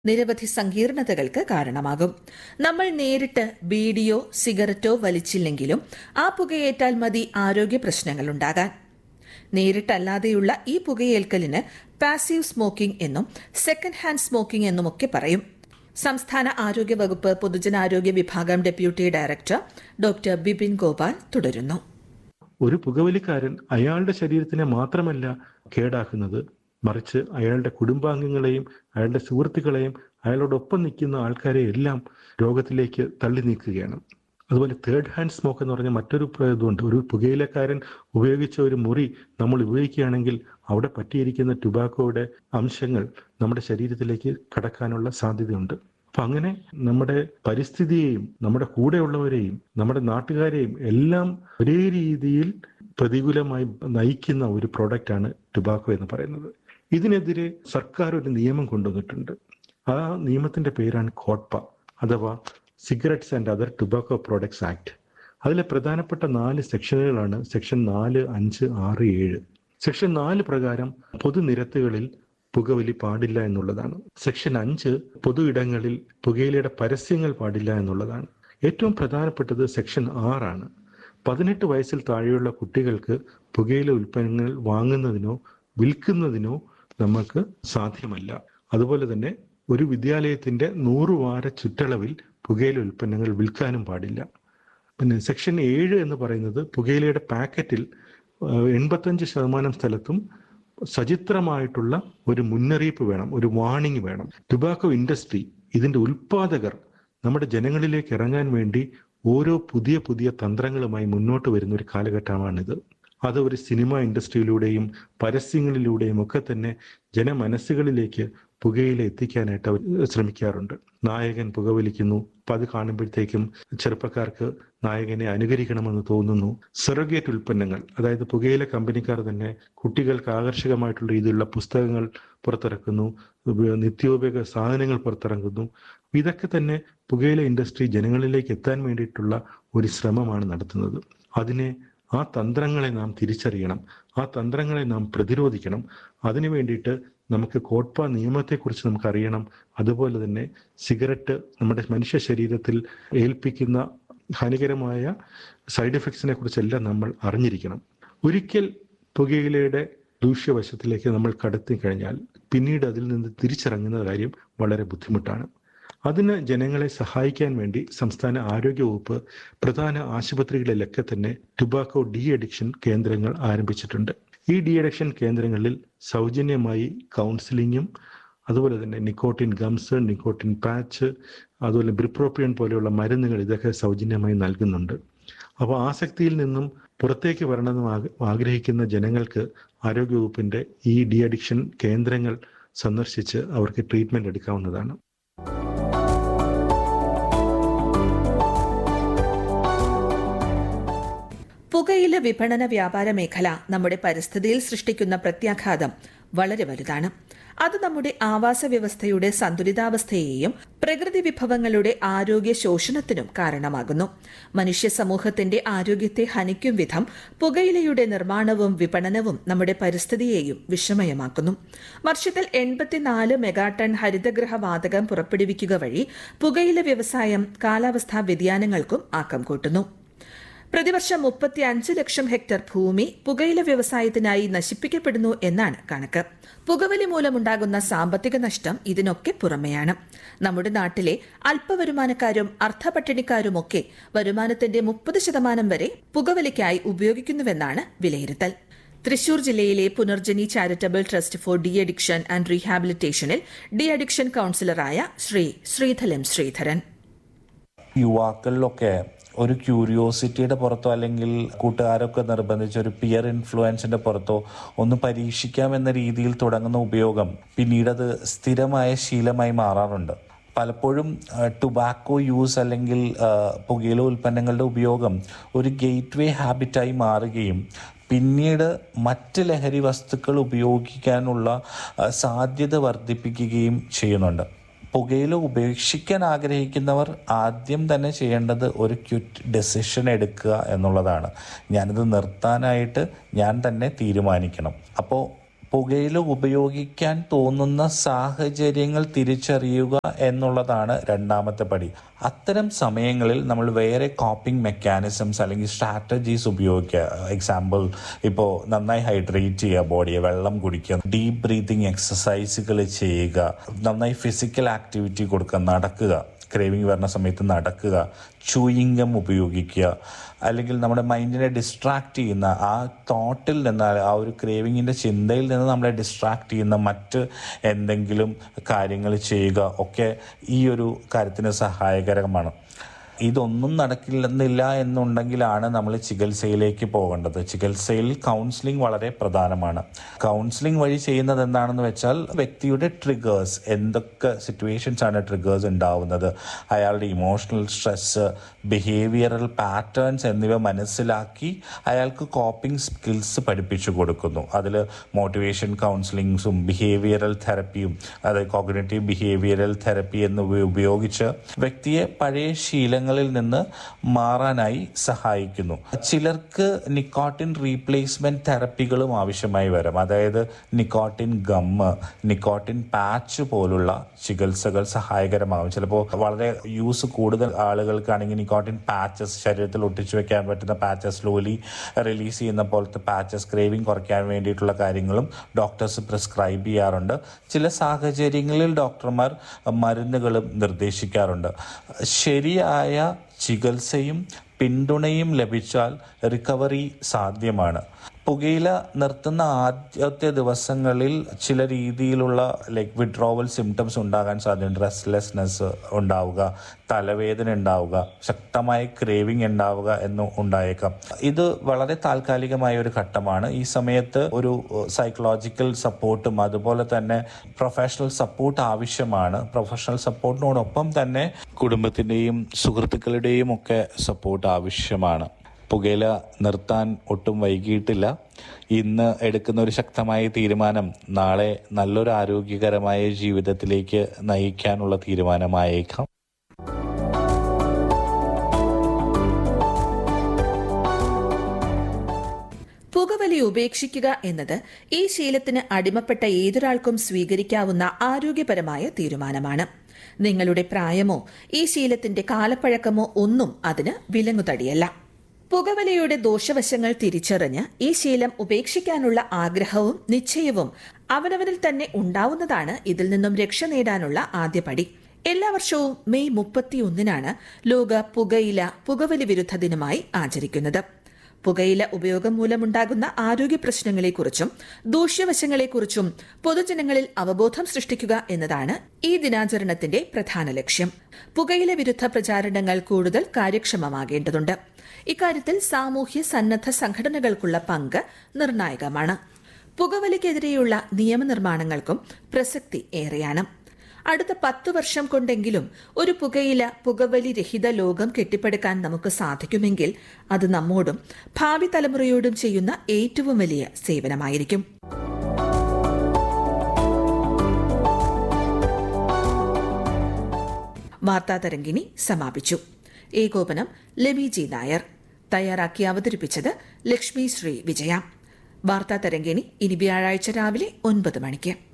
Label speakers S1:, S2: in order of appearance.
S1: നിരവധി സങ്കീർണതകൾക്ക് കാരണമാകും നമ്മൾ നേരിട്ട് ബീഡിയോ സിഗരറ്റോ വലിച്ചില്ലെങ്കിലും ആ പുകയേറ്റാൽ മതി ആരോഗ്യ പ്രശ്നങ്ങളുണ്ടാകാൻ നേരിട്ടല്ലാതെയുള്ള ഈ പുകയേൽക്കലിന് പാസീവ് സ്മോക്കിംഗ് എന്നും സെക്കൻഡ് ഹാൻഡ് സ്മോക്കിംഗ് എന്നുമൊക്കെ പറയും സംസ്ഥാന ആരോഗ്യ വകുപ്പ് പൊതുജനാരോഗ്യ വിഭാഗം deputy director doctor Bipin Gopal തുടരുന്നു
S2: ഒരു പുകവലിക്കാരൻ അയാളുടെ ശരീരത്തിനെ മാത്രമല്ല കേടാക്കുന്നത് മറിച്ച് അയാളുടെ കുടുംബാംഗങ്ങളെയും അയാളുടെ സുഹൃത്തുക്കളെയും അയാളോടൊപ്പം നിൽക്കുന്ന ആൾക്കാരെ എല്ലാം രോഗത്തിലേക്ക് തള്ളി നീക്കുകയാണ് അതുപോലെ തേർഡ് ഹാൻഡ് സ്മോക്ക് എന്ന് പറഞ്ഞ മറ്റൊരു ഇതുണ്ട് ഒരു പുകയിലക്കാരൻ ഉപയോഗിച്ച ഒരു മുറി നമ്മൾ ഉപയോഗിക്കുകയാണെങ്കിൽ അവിടെ പറ്റിയിരിക്കുന്ന ടുബാക്കോയുടെ അംശങ്ങൾ നമ്മുടെ ശരീരത്തിലേക്ക് കടക്കാനുള്ള സാധ്യതയുണ്ട് അപ്പൊ അങ്ങനെ നമ്മുടെ പരിസ്ഥിതിയെയും നമ്മുടെ കൂടെയുള്ളവരെയും നമ്മുടെ നാട്ടുകാരെയും എല്ലാം ഒരേ രീതിയിൽ പ്രതികൂലമായി നയിക്കുന്ന ഒരു പ്രോഡക്റ്റാണ് ടുബാക്കോ എന്ന് പറയുന്നത് ഇതിനെതിരെ സർക്കാർ ഒരു നിയമം കൊണ്ടുവന്നിട്ടുണ്ട് ആ നിയമത്തിന്റെ പേരാണ് കോട്പ അഥവാ cigarettes and other tobacco products act അതിലെ പ്രധാനപ്പെട്ട നാല് സെക്ഷനുകളാണ് സെക്ഷൻ നാല് അഞ്ച് ആറ് ഏഴ് സെക്ഷൻ നാല് പ്രകാരം പൊതുനിരത്തുകളിൽ പുകവലി പാടില്ല എന്നുള്ളതാണ് സെക്ഷൻ അഞ്ച് പൊതു ഇടങ്ങളിൽ പുകയിലയുടെ പരസ്യങ്ങൾ പാടില്ല എന്നുള്ളതാണ് ഏറ്റവും പ്രധാനപ്പെട്ടത് സെക്ഷൻ ആറാണ് പതിനെട്ട് വയസ്സിൽ താഴെയുള്ള കുട്ടികൾക്ക് പുകയില ഉൽപ്പന്നങ്ങൾ വാങ്ങുന്നതിനോ വിൽക്കുന്നതിനോ നമുക്ക് സാധ്യമല്ല അതുപോലെ തന്നെ ഒരു വിദ്യാലയത്തിന്റെ നൂറ് വാര ചുറ്റളവിൽ പുകയില ഉൽപ്പന്നങ്ങൾ വിൽക്കാനും പാടില്ല പിന്നെ സെക്ഷൻ ഏഴ് എന്ന് പറയുന്നത് പുകയിലയുടെ പാക്കറ്റിൽ എൺപത്തഞ്ച് ശതമാനം സ്ഥലത്തും സചിത്രമായിട്ടുള്ള ഒരു മുന്നറിയിപ്പ് വേണം ഒരു വാണിംഗ് വേണം ടുബാക്കോ ഇൻഡസ്ട്രി ഇതിന്റെ ഉൽപാദകർ നമ്മുടെ ജനങ്ങളിലേക്ക് ഇറങ്ങാൻ വേണ്ടി ഓരോ പുതിയ പുതിയ തന്ത്രങ്ങളുമായി മുന്നോട്ട് വരുന്ന ഒരു കാലഘട്ടമാണിത് അത് ഒരു സിനിമ ഇൻഡസ്ട്രിയിലൂടെയും പരസ്യങ്ങളിലൂടെയും ഒക്കെ തന്നെ ജനമനസ്സുകളിലേക്ക് പുകയില എത്തിക്കാനായിട്ട് അവർ ശ്രമിക്കാറുണ്ട് നായകൻ പുകവലിക്കുന്നു അപ്പൊ അത് കാണുമ്പോഴത്തേക്കും ചെറുപ്പക്കാർക്ക് നായകനെ അനുകരിക്കണമെന്ന് തോന്നുന്നു സെറഗേറ്റ് ഉൽപ്പന്നങ്ങൾ അതായത് പുകയില കമ്പനിക്കാർ തന്നെ കുട്ടികൾക്ക് ആകർഷകമായിട്ടുള്ള രീതിയിലുള്ള പുസ്തകങ്ങൾ പുറത്തിറക്കുന്നു നിത്യോപയോഗ സാധനങ്ങൾ പുറത്തിറങ്ങുന്നു ഇതൊക്കെ തന്നെ പുകയില ഇൻഡസ്ട്രി ജനങ്ങളിലേക്ക് എത്താൻ വേണ്ടിയിട്ടുള്ള ഒരു ശ്രമമാണ് നടത്തുന്നത് അതിനെ ആ തന്ത്രങ്ങളെ നാം തിരിച്ചറിയണം ആ തന്ത്രങ്ങളെ നാം പ്രതിരോധിക്കണം അതിനു വേണ്ടിയിട്ട് നമുക്ക് കോട്പ നിയമത്തെക്കുറിച്ച് നമുക്ക് അറിയണം അതുപോലെ തന്നെ സിഗരറ്റ് നമ്മുടെ മനുഷ്യ ശരീരത്തിൽ ഏൽപ്പിക്കുന്ന ഹാനികരമായ സൈഡ് എഫക്ട്സിനെ കുറിച്ചെല്ലാം നമ്മൾ അറിഞ്ഞിരിക്കണം ഒരിക്കൽ പുകയിലയുടെ ദൂഷ്യവശത്തിലേക്ക് നമ്മൾ കടത്തി കഴിഞ്ഞാൽ പിന്നീട് അതിൽ നിന്ന് തിരിച്ചിറങ്ങുന്ന കാര്യം വളരെ ബുദ്ധിമുട്ടാണ് അതിന് ജനങ്ങളെ സഹായിക്കാൻ വേണ്ടി സംസ്ഥാന ആരോഗ്യ വകുപ്പ് പ്രധാന ആശുപത്രികളിലൊക്കെ തന്നെ ടുബാക്കോ ഡി അഡിക്ഷൻ കേന്ദ്രങ്ങൾ ആരംഭിച്ചിട്ടുണ്ട് ഈ ഡി അഡിക്ഷൻ കേന്ദ്രങ്ങളിൽ സൗജന്യമായി കൗൺസിലിങ്ങും അതുപോലെ തന്നെ നിക്കോട്ടിൻ ഗംസ് നിക്കോട്ടിൻ പാച്ച് അതുപോലെ ബ്രിപ്രോപ്പിയൻ പോലെയുള്ള മരുന്നുകൾ ഇതൊക്കെ സൗജന്യമായി നൽകുന്നുണ്ട് അപ്പോൾ ആസക്തിയിൽ നിന്നും പുറത്തേക്ക് വരണമെന്ന് ആഗ്രഹിക്കുന്ന ജനങ്ങൾക്ക് ആരോഗ്യവകുപ്പിന്റെ ഈ ഡി അഡിക്ഷൻ കേന്ദ്രങ്ങൾ സന്ദർശിച്ച് അവർക്ക് ട്രീറ്റ്മെന്റ് എടുക്കാവുന്നതാണ്
S1: പുകയില വിപണന വ്യാപാര മേഖല നമ്മുടെ പരിസ്ഥിതിയിൽ സൃഷ്ടിക്കുന്ന പ്രത്യാഘാതം വളരെ വലുതാണ് അത് നമ്മുടെ ആവാസ വ്യവസ്ഥയുടെ സന്തുലിതാവസ്ഥയെയും പ്രകൃതി വിഭവങ്ങളുടെ ആരോഗ്യ ശോഷണത്തിനും കാരണമാകുന്നു മനുഷ്യ സമൂഹത്തിന്റെ ആരോഗ്യത്തെ ഹനിക്കും വിധം പുകയിലയുടെ നിർമ്മാണവും വിപണനവും നമ്മുടെ പരിസ്ഥിതിയെയും വിഷമയമാക്കുന്നു വർഷത്തിൽ എൺപത്തിനാല് മെഗാടൺ ഹരിതഗൃഹ വാതകം പുറപ്പെടുവിക്കുക വഴി പുകയില വ്യവസായം കാലാവസ്ഥാ വ്യതിയാനങ്ങൾക്കും ആക്കം കൂട്ടുന്നു പ്രതിവർഷം മുപ്പത്തി അഞ്ച് ലക്ഷം ഹെക്ടർ ഭൂമി പുകയില വ്യവസായത്തിനായി നശിപ്പിക്കപ്പെടുന്നു എന്നാണ് കണക്ക് പുകവലി മൂലമുണ്ടാകുന്ന സാമ്പത്തിക നഷ്ടം ഇതിനൊക്കെ പുറമെയാണ് നമ്മുടെ നാട്ടിലെ അല്പവരുമാനക്കാരും അർദ്ധപട്ടിണിക്കാരുമൊക്കെ വരുമാനത്തിന്റെ മുപ്പത് ശതമാനം വരെ പുകവലിക്കായി ഉപയോഗിക്കുന്നുവെന്നാണ് വിലയിരുത്തൽ തൃശൂർ ജില്ലയിലെ Punarjani charitable trust for de addiction and റീഹാബിലിറ്റേഷനിൽ ഡി അഡിക്ഷൻ കൌൺസിലറായ ശ്രീ ശ്രീധലൻ ശ്രീധരൻ
S3: യുവാക്കളിലൊക്കെ ഒരു ക്യൂരിയോസിറ്റിയുടെ പുറത്തോ അല്ലെങ്കിൽ കൂട്ടുകാരൊക്കെ നിർബന്ധിച്ച് ഒരു പിയർ ഇൻഫ്ലുവൻസിന്റെ പുറത്തോ ഒന്ന് പരീക്ഷിക്കാം എന്ന രീതിയിൽ തുടങ്ങുന്ന ഉപയോഗം പിന്നീട് അത് സ്ഥിരമായ ശീലമായി മാറാറുണ്ട് പലപ്പോഴും ടുബാക്കോ യൂസ് അല്ലെങ്കിൽ പുകയില ഉൽപ്പന്നങ്ങളുടെ ഉപയോഗം ഒരു ഗേറ്റ് വേ ഹാബിറ്റായി മാറുകയും പിന്നീട് മറ്റ് ലഹരി വസ്തുക്കൾ ഉപയോഗിക്കാനുള്ള സാധ്യത വർദ്ധിപ്പിക്കുകയും ചെയ്യുന്നുണ്ട് പുകയില ഉപേക്ഷിക്കാൻ ആഗ്രഹിക്കുന്നവർ ആദ്യം തന്നെ ചെയ്യേണ്ടത് ഒരു ക്വിറ്റ് ഡെസിഷൻ എടുക്കുക എന്നുള്ളതാണ് ഞാനിത് നിർത്താനായിട്ട് ഞാൻ തന്നെ തീരുമാനിക്കണം അപ്പോൾ പുകയില ഉപയോഗിക്കാൻ തോന്നുന്ന സാഹചര്യങ്ങൾ തിരിച്ചറിയുക എന്നുള്ളതാണ് രണ്ടാമത്തെ പടി അത്തരം സമയങ്ങളിൽ നമ്മൾ വേറെ കോപ്പിംഗ് മെക്കാനിസംസ് അല്ലെങ്കിൽ സ്ട്രാറ്റജീസ് ഉപയോഗിക്കുക എക്സാമ്പിൾ ഇപ്പോൾ നന്നായി ഹൈഡ്രേറ്റ് ചെയ്യുക ബോഡിയെ വെള്ളം കുടിക്കുക ഡീപ്പ് ബ്രീതിങ് എക്സസൈസുകൾ ചെയ്യുക നന്നായി ഫിസിക്കൽ ആക്ടിവിറ്റി കൊടുക്കുക നടക്കുക ക്രേവിങ് വരുന്ന സമയത്ത് നടക്കുക ചൂയിങ്കം ഉപയോഗിക്കുക അല്ലെങ്കിൽ നമ്മുടെ മൈൻഡിനെ ഡിസ്ട്രാക്ട് ചെയ്യുന്ന ആ തോട്ടിൽ നിന്ന് ആ ഒരു ക്രേവിങ്ങിൻ്റെ ചിന്തയിൽ നിന്ന് നമ്മളെ ഡിസ്ട്രാക്ട് ചെയ്യുന്ന മറ്റ് എന്തെങ്കിലും കാര്യങ്ങൾ ചെയ്യുക ഒക്കെ ഈ ഒരു കാര്യത്തിന് സഹായകരമാണ് ഇതൊന്നും നടക്കില്ലെന്നില്ല എന്നുണ്ടെങ്കിലാണ് നമ്മൾ ചികിത്സയിലേക്ക് പോകേണ്ടത് ചികിത്സയിൽ കൗൺസിലിംഗ് വളരെ പ്രധാനമാണ് കൗൺസിലിംഗ് വഴി ചെയ്യുന്നത് എന്താണെന്ന് വെച്ചാൽ വ്യക്തിയുടെ ട്രിഗേഴ്സ് എന്തൊക്കെ സിറ്റുവേഷൻസ് ആണ് ട്രിഗേഴ്സ് ഉണ്ടാവുന്നത് അയാളുടെ ഇമോഷണൽ സ്ട്രെസ് ബിഹേവിയറൽ പാറ്റേൺസ് എന്നിവ മനസ്സിലാക്കി അയാൾക്ക് കോപ്പിംഗ് സ്കിൽസ് പഠിപ്പിച്ചു കൊടുക്കുന്നു അതിൽ മോട്ടിവേഷൻ കൗൺസിലിങ്സും ബിഹേവിയറൽ തെറപ്പിയും അതായത് കോഗ്നേറ്റീവ് ബിഹേവിയറൽ തെറപ്പി എന്നിവ ഉപയോഗിച്ച് വ്യക്തിയെ പഴയ ശീലങ്ങൾ ങ്ങളിൽ നിന്ന് മാറാനായി സഹായിക്കുന്നു ചിലർക്ക് നിക്കോട്ടിൻ റീപ്ലേസ്മെന്റ് തെറപ്പികളും ആവശ്യമായി വരും അതായത് നിക്കോട്ടിൻ ഗമ്മ് നിക്കോട്ടിൻ പാച്ച് പോലുള്ള ചികിത്സകൾ സഹായകരമാകും ചിലപ്പോൾ വളരെ യൂസ് കൂടുതൽ ആളുകൾക്കാണെങ്കിൽ നിക്കോട്ടിൻ പാച്ചസ് ശരീരത്തിൽ ഒട്ടിച്ചു വെക്കാൻ പറ്റുന്ന പാച്ചസ് സ്ലോലി റിലീസ് ചെയ്യുന്ന പോലത്തെ പാച്ചസ് ക്രേവിംഗ് കുറയ്ക്കാൻ വേണ്ടിയിട്ടുള്ള കാര്യങ്ങളും ഡോക്ടേഴ്സ് പ്രിസ്ക്രൈബ് ചെയ്യാറുണ്ട് ചില സാഹചര്യങ്ങളിൽ ഡോക്ടർമാർ മരുന്നുകളും നിർദ്ദേശിക്കാറുണ്ട് ശരിയായ ചികിത്സയും പിന്തുണയും ലഭിച്ചാൽ റിക്കവറി സാധ്യമാണ് പുകയില നിർത്തുന്ന ആദ്യത്തെ ദിവസങ്ങളിൽ ചില രീതിയിലുള്ള ലൈക്ക് വിഡ്രോവൽ സിംറ്റംസ് ഉണ്ടാകാൻ സാധ്യതയുണ്ട് റെസ്റ്റ്ലെസ്നെസ് ഉണ്ടാവുക തലവേദന ഉണ്ടാവുക ശക്തമായ ക്രേവിംഗ് ഉണ്ടാവുക എന്ന് ഉണ്ടായേക്കാം ഇത് വളരെ താൽക്കാലികമായ ഒരു ഘട്ടമാണ് ഈ സമയത്ത് ഒരു സൈക്കോളജിക്കൽ സപ്പോർട്ടും അതുപോലെ തന്നെ പ്രൊഫഷണൽ സപ്പോർട്ട് ആവശ്യമാണ് പ്രൊഫഷണൽ സപ്പോർട്ടിനോടൊപ്പം തന്നെ കുടുംബത്തിൻ്റെയും സുഹൃത്തുക്കളുടെയും ഒക്കെ സപ്പോർട്ട് ആവശ്യമാണ് പുകയില നിർത്താൻ ഒട്ടും വൈകിയിട്ടില്ല ഇന്ന് എടുക്കുന്ന ഒരു ശക്തമായ തീരുമാനം നാളെ നല്ലൊരു ആരോഗ്യകരമായ ജീവിതത്തിലേക്ക് നയിക്കാനുള്ള തീരുമാനമായേക്കാം
S1: പുകവലി ഉപേക്ഷിക്കുക എന്നത് ഈ ശീലത്തിന് അടിമപ്പെട്ട ഏതൊരാൾക്കും സ്വീകരിക്കാവുന്ന ആരോഗ്യപരമായ തീരുമാനമാണ് നിങ്ങളുടെ പ്രായമോ ഈ ശീലത്തിന്റെ കാലപ്പഴക്കമോ ഒന്നും അതിന് വിലങ്ങുതടിയല്ല പുകവലിയുടെ ദോഷവശങ്ങൾ തിരിച്ചറിഞ്ഞ് ഈ ശീലം ഉപേക്ഷിക്കാനുള്ള ആഗ്രഹവും നിശ്ചയവും അവനവനിൽ തന്നെ ഉണ്ടാവുന്നതാണ് ഇതിൽ നിന്നും രക്ഷ നേടാനുള്ള ആദ്യപടി എല്ലാ വർഷവും മെയ് മുപ്പത്തിയൊന്നിനാണ് ലോക പുകയില പുകവലി വിരുദ്ധ ദിനമായി ആചരിക്കുന്നത് പുകയില ഉപയോഗം മൂലമുണ്ടാകുന്ന ആരോഗ്യ പ്രശ്നങ്ങളെക്കുറിച്ചും ദൂഷ്യവശങ്ങളെക്കുറിച്ചും പൊതുജനങ്ങളിൽ അവബോധം സൃഷ്ടിക്കുക എന്നതാണ് ഈ ദിനാചരണത്തിന്റെ പ്രധാന ലക്ഷ്യം പുകയില വിരുദ്ധ പ്രചാരണങ്ങൾ കൂടുതൽ കാര്യക്ഷമമാകേണ്ടതുണ്ട് ഇക്കാര്യത്തിൽ സാമൂഹ്യ സന്നദ്ധ സംഘടനകൾക്കുള്ള പങ്ക് നിർണായകമാണ് പുകവലിക്കെതിരെയുള്ള നിയമനിർമ്മാണങ്ങൾക്കും പ്രസക്തി ഏറെയാണ് അടുത്ത പത്ത് വർഷം കൊണ്ടെങ്കിലും ഒരു പുകയില പുകവലി രഹിത ലോകം കെട്ടിപ്പടുക്കാൻ നമുക്ക് സാധിക്കുമെങ്കിൽ അത് നമ്മോടും ഭാവി തലമുറയോടും ചെയ്യുന്ന ഏറ്റവും വലിയ സേവനമായിരിക്കും വാർത്താ തരംഗിണി സമാപിച്ചു ഏകോപനം ലബി ജി നായർ തയ്യാറാക്കി അവതരിപ്പിച്ചത് ലക്ഷ്മി ശ്രീ വിജയ വാർത്താ തരംഗിണി ഇനി വ്യാഴാഴ്ച രാവിലെ ഒൻപത് മണിക്ക്